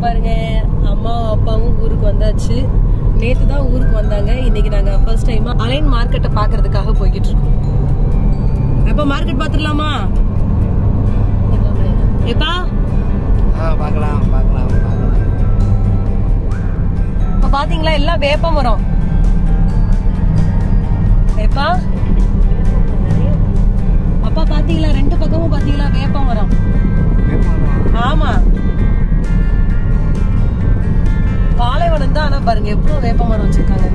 பாருங்க அம்மாவும் அப்பாவும் ஊருக்கு வந்தாச்சு நேத்து தான் ஊருக்கு வந்தாங்க இன்னைக்கு நாங்க ஃபர்ஸ்ட் டைம் அலைன் மார்க்கெட்டை பாக்குறதுக்காக போய்கிட்டு இருக்கோம் எப்ப மார்க்கெட் பாத்துடலாமா எப்பா ஆ பார்க்கலாம் பார்க்கலாம் பார்க்கலாம் இப்ப பாத்தீங்களா எல்லாம் வேப்ப மரம் எப்பா அப்பா பாத்தீங்களா ரெண்டு பக்கமும் பாத்தீங்களா வேப்ப மரம் ஆமா பாலைவனம் தான் ஆனா பாருங்க எவ்வளவு வேப்ப மரம் வச்சிருக்காங்க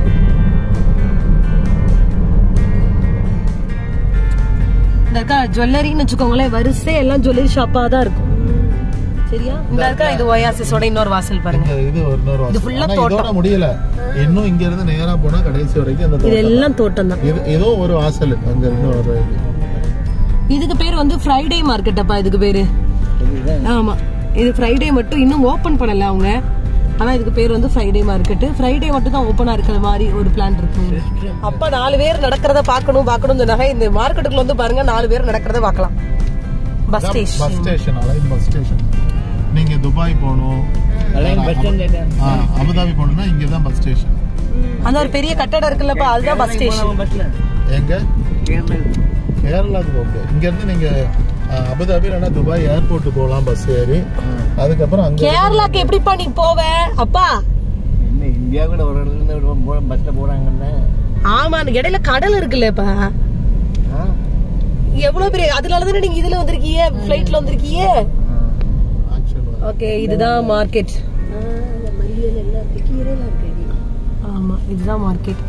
இந்த இருக்கா ஜுவல்லரின்னு வச்சுக்கோங்களேன் வரிசை எல்லாம் ஜுவல்லரி ஷாப்பா தான் இருக்கும் சரியா இந்த இருக்கா இது ஒயாசிஸோட இன்னொரு வாசல் பாருங்க இங்க இது ஒரு இன்னொரு இது வாசல். full ஆ ஆனா தோட்டம். இதோட முடியல இன்னும் இங்க இருந்து நேரா போனா கடைசி வரைக்கும் அந்த இது தோட்டம். எல்லாம் தோட்டம் தான் இது ஏதோ ஒரு வாசல் அங்க இருந்து ஒரு இதுக்கு பேர் வந்து ஃப்ரைடே மார்க்கெட் அப்பா இதுக்கு பேரு ஆமா இது ஃப்ரைடே மட்டும் இன்னும் ஓபன் பண்ணல அவங்க ஆனா இதுக்கு பேர் வந்து ஃப்ரைடே மார்க்கெட் ஃப்ரைடே மட்டும் தான் ஓப்பனா இருக்கிற மாதிரி ஒரு பிளான் இருக்கு அப்பா நாலு பேர் நடக்கிறத பார்க்கணும் பார்க்கணும் சொன்னாங்க இந்த மார்க்கெட்டுக்குள்ள வந்து பாருங்க நாலு பேர் நடக்கிறத பார்க்கலாம் bus bus station station Al Ain bus station நீங்க துபாய் போகணும் அலைன் பஸ் ஸ்டாண்ட் ஆ, அபுதாபி போகணும்னா இங்க தான் பஸ் ஸ்டேஷன் அந்த ஒரு பெரிய கட்டடம் இருக்குல்லப்பா அதுதான் பஸ் ஸ்டேஷன் பஸ்ல எங்க கேரளா கேரளாக்கு போக முடியாது இங்க இருந்து நீங்க ஆ, அபுதாபி இல்லைன்னா துபாய் ஏர்போர்ட் போகலாம் பஸ் ஏறி அதுக்கப்புறம் அங்க கேரளாக்கு எப்படிப்பா நீ போவ அப்பா என்ன இந்தியா கூட ஒரு இடத்துல இருந்து ஒரு போ- பஸ்ல போறாங்கல்ல ஆமா இடையில கடல் இருக்குல்லப்பா ஆ? எவ்வளவு பெரிய அதனால தானே நீங்க இதுல வந்திருக்கீங்க ஃபிளைட்ல வந்திருக்கீங்க actually ஓகே இதுதான் மார்க்கெட் ஆமா இதுதான் மார்க்கெட்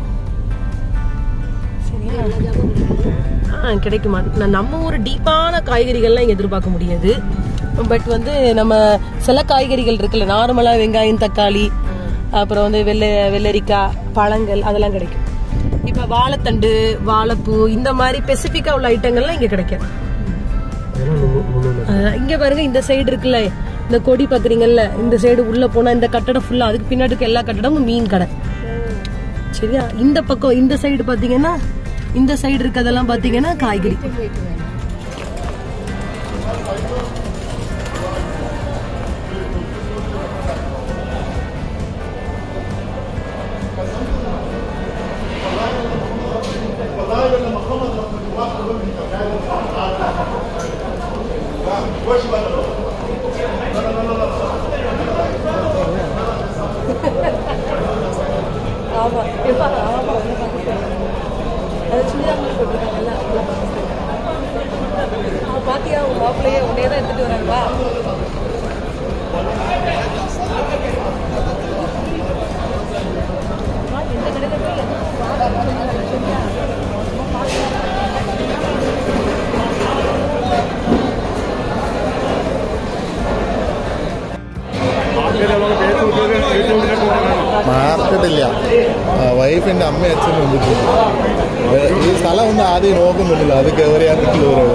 சரியா ஆ கிடைக்குமா நான் நம்ம ஒரு டீப்பான காய்கறிகள்லாம் இங்க எதிர்பார்க்க முடியாது பட் வந்து நம்ம சில காய்கறிகள் இருக்குல்ல நார்மலா வெங்காயம் தக்காளி அப்புறம் வந்து வெள்ளை வெள்ளரிக்காய் பழங்கள் அதெல்லாம் கிடைக்கும் இப்ப வாழைத்தண்டு வாழைப்பூ இந்த மாதிரி ஸ்பெசிஃபிக்கா உள்ள ஐட்டங்கள்லாம் இங்க கிடைக்கும் அதெல்லாம் லு- லுலுல. அஹ் இங்க பாருங்க இந்த சைடு இருக்குல்ல இந்த கொடி பாக்குறீங்கல்ல இந்த சைடு உள்ள போனா இந்த கட்டடம் ஃபுல்லா அதுக்கு பின்னாடி இருக்க எல்லா கட்டடமும் மீன் கடை சரியா இந்த பக்கம் இந்த சைடு பாத்தீங்கன்னா இந்த சைடு இருக்கதெல்லாம் பாத்தீங்கன்னா காய்கறி ஆமா எப்பா ஆமா அது சுடிதார் மாதிரி போட்டிருக்காங்கல்ல அதெல்லாம் பாகிஸ்தான். அவன் பாத்தியா உன் மாப்பிள்ளையே உன்னையே தான் எடுத்துட்டு வராங்களா മാർക്കറ്റ് ഇല്ല വൈഫിന്റെ അമ്മ അച്ഛനും വന്നിട്ടുണ്ട് ഏ, ഈ സ്ഥലം ഒന്നും ആദ്യം നോക്കുന്നില്ല അത് കയറിയാണ് കയറുന്നത്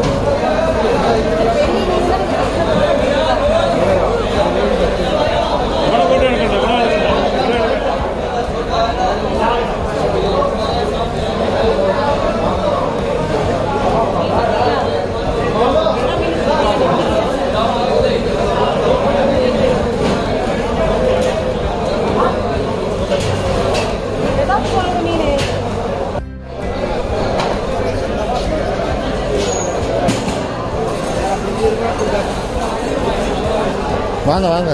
வாங்க வாங்க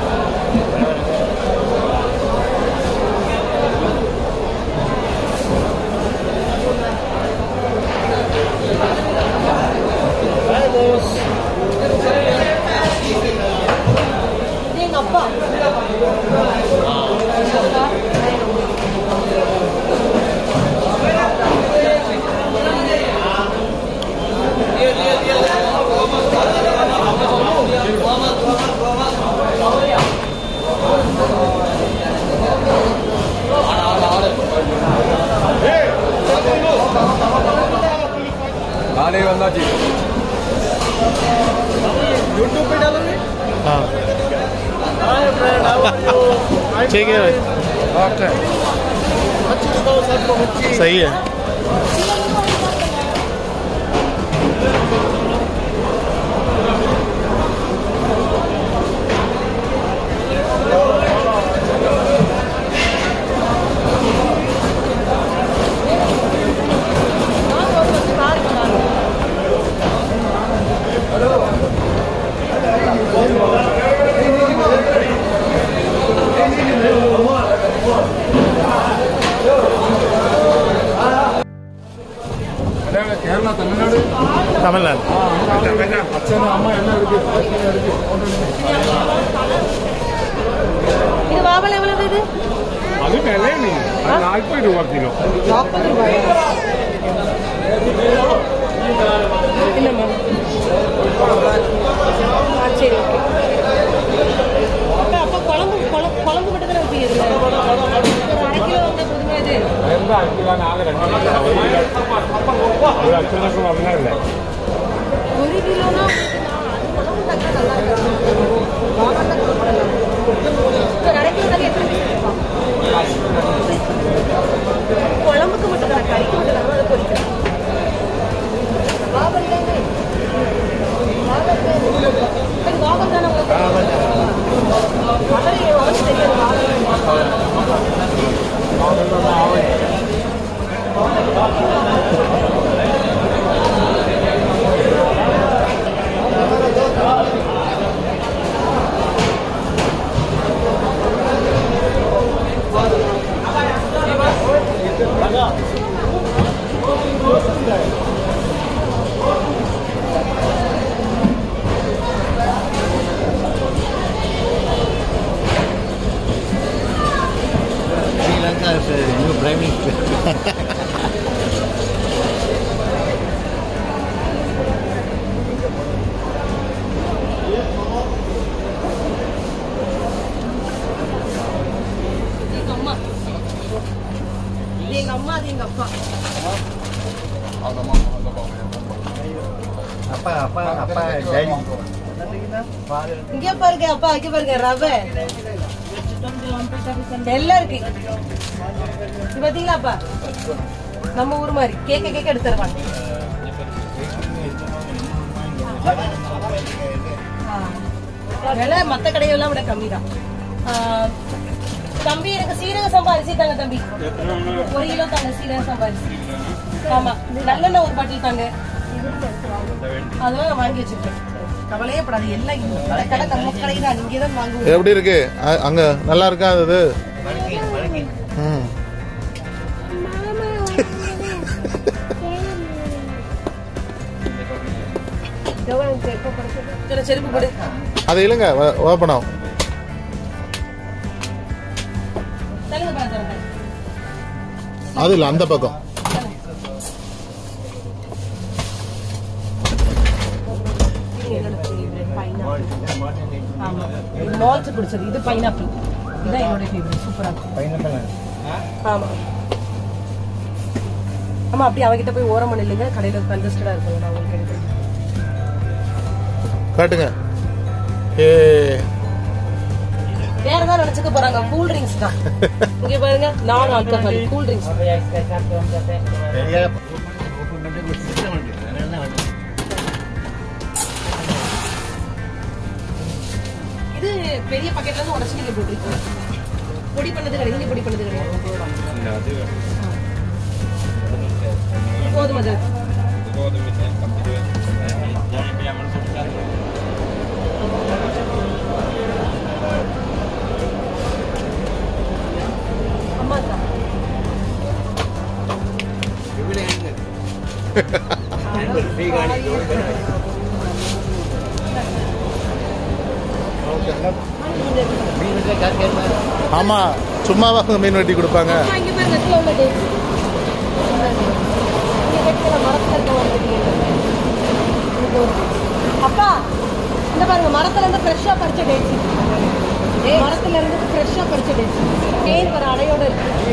இது எங்க அப்பா நானே வந்தாச்சு हाँ ठीक है भाई सही है தமிழ்நாடு அச்சனும் அம்மா எல்லாம் இருக்கு பிரச்சனை இருக்கு இது வாவல் எவ்வளவு இது அது விலை நீ அது நாற்பது ரூபா கிலோ நாற்பது ரூபாய் இல்லைம்மா ஆ சரி ஓகே அப்போ குழம்பு குழம்பு குழம்பு மட்டும் தான் வைப்பீங்க இதில் ஒரு அரை கிலோ வாங்க போதுமா இது ரெண்டு அஞ்சு கிலோ நாலு ரெண்டு கிலோ ஒரு கிலோ ஒரு அச்சனுக்கு அப்படின்னா இல்லை ஒரு கிலோனா குழம்பு தக்க நல்லா இருக்கும் வாவல் தான் போடலாம் ஒரு அரை கிலோ நிறைய எத்தனை piece இருக்கும்? குழம்புக்கு மட்டும் தான் கறிக்கு மட்டும் தான் அதை பொரிக்கிறேன் வாவல் தானே வாவல் தானே அது வாவல் தானே உங்களுக்கு அவரே அவனுக்கு தெரியாது வாவல் Sri Lanka is a new prime minister. எங்க அம்மா இது எங்க அம்மா அது எங்க அப்பா apa apa apa jadi இங்க பாருங்க அப்பா இங்க பாருங்க ரவை எல்லாம் இருக்கு இது பாத்தீங்களா அப்பா நம்ம ஊர் மாதிரி கேக்க கேக்க எடுத்துருவாங்க விலை மத்த கடையெல்லாம் விட கம்மி தான் தம்பி எனக்கு சீரக சம்பா அரிசி தாங்க தம்பி ஒரு கிலோ தாங்க சீரக சம்பா அரிசி ஆமா நல்லெண்ணெய் ஒரு பாட்டில் தாங்க அதெல்லாம் நான் வாங்கி வச்சிருக்கேன் கவலையே படாது எல்லாம் இந்த கடை நம்ம கடை தான் இங்கே தான் வாங்குவோம் எப்படி இருக்கு அ- அங்க நல்லா இருக்கா அது balikin balikin ம் சரி, செருப்பு போடு அது இல்லைங்க ஓப்பன் ஆகும் தள்ளுங்க பாரு, தள்ளுங்க. அது இல்லை அந்த பக்கம் இது என்னோட favorite, pineapple. ஆமா. இது malts பிடிச்சது இது பைனாப்பிள் இதுதான் என்னோட ஃபேவரட் சூப்பரா இருக்கும் pineapple ஆமா ஆமா அப்படி அவகிட்ட போய் ஓரம் இல்லைங்க கடையில கன்ஜஸ்டடா இருக்கும் நான் உங்களுக்கு எடுக்கிறேன் காட்டுங்க ஏ வேற ஏதாவது நினைச்சுக்க போறாங்க கூல் ட்ரிங்க்ஸ் தான் இங்க பாருங்க நான் ஆல்கஹால் கூல் ட்ரிங்க்ஸ் பெரிய ஓப்பன் பண்ணி ஒரு சிஸ்டம் உண்டு அதனால வந்து இது பெரிய பாக்கெட்ல இருந்து உடச்சு நீங்க போட்டுருக்கீங்க பொடி பண்ணது கிடையாது இங்க பொடி பண்ணது கிடையாது கோதுமை தான் அம்மா தான் ഇവിടെ ഫ്രീ കാണിക്കും மீன் காசு ஆமா சும்மாவா மீன் வெட்டி கொடுப்பாங்க அம்மா இங்க பாருங்க கீழே உள்ள டேட்ஸ் இங்க வெட்டில மரத்துல இருக்க ஒரு அப்பா இந்த பாருங்க மரத்துல இருந்து ஃப்ரெஷ்ஷா பறிச்ச டேட்ஸ் மரத்துல இருந்து ஃப்ரெஷ்ஷா பறிச்ச டேட்ஸ் தேன் வர அடையோட இருக்கு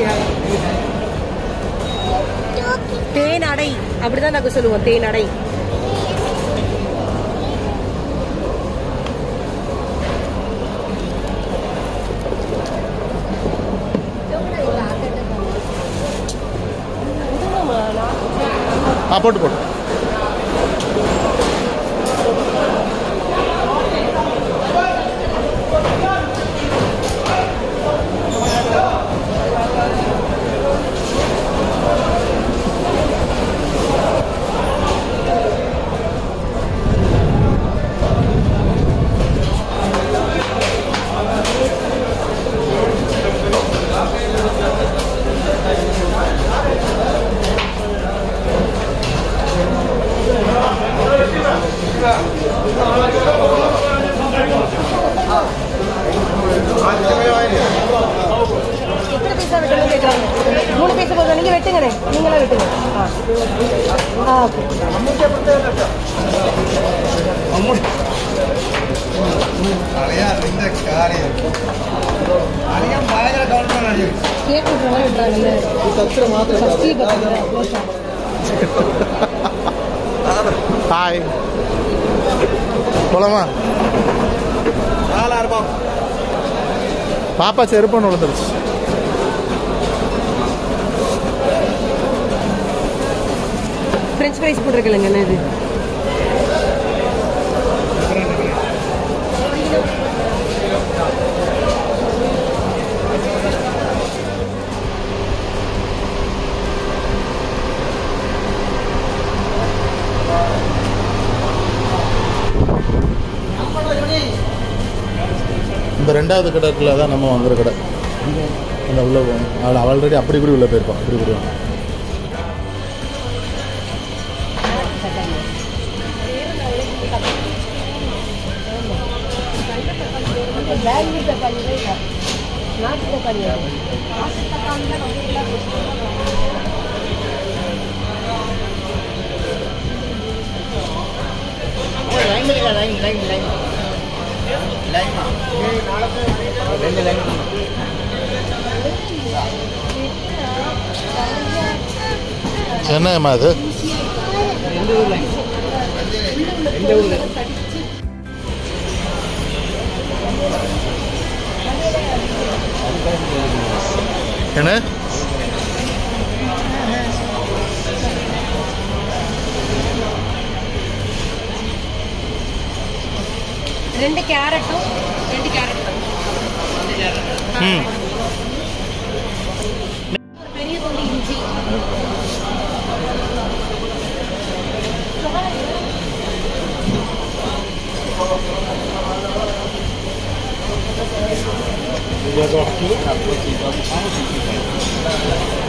தேன் அடை அப்படிதான் நாங்க சொல்லுவோம் தேன் அடை இதுதாம்மா, நான் ஆ போட்டு போட்டு எத்தனை பைசா வெட்டணும் கேட்குறாங்க மூணு பைசா போதும் நீங்கள் வெட்டுங்கண்ணே நீங்களே வெட்டுங்க ஆ ஆ ஓகே கேக் விட்ற மாதிரி விட்றாங்கல்ல ஃபஸ்ட்டு பார்த்தீங்களா ஹாய் போலாமா பாப்பா செருப்புன்னு விழுந்துருச்சு ஃப்ரெஞ்ச் ஃப்ரைஸ் போட்டிருக்கலங்க என்ன இது இந்த ரெண்டாவது கடை இருக்குல்ல தான் நம்ம வாங்குற கடை அந்த உள்ள போகணும் அவள் ஆல்ரெடி அப்படி கூட உள்ள போயிருப்பான் அப்படி கூட பேங்கு தக்காளி நாட்டு தக்காளி என்னம்மா அது என்ன ரெண்டு கேரட்டும் ரெண்டு கேரட் ம் ஒரு பெரிய துண்டு இஞ்சி Dia doa aquilo,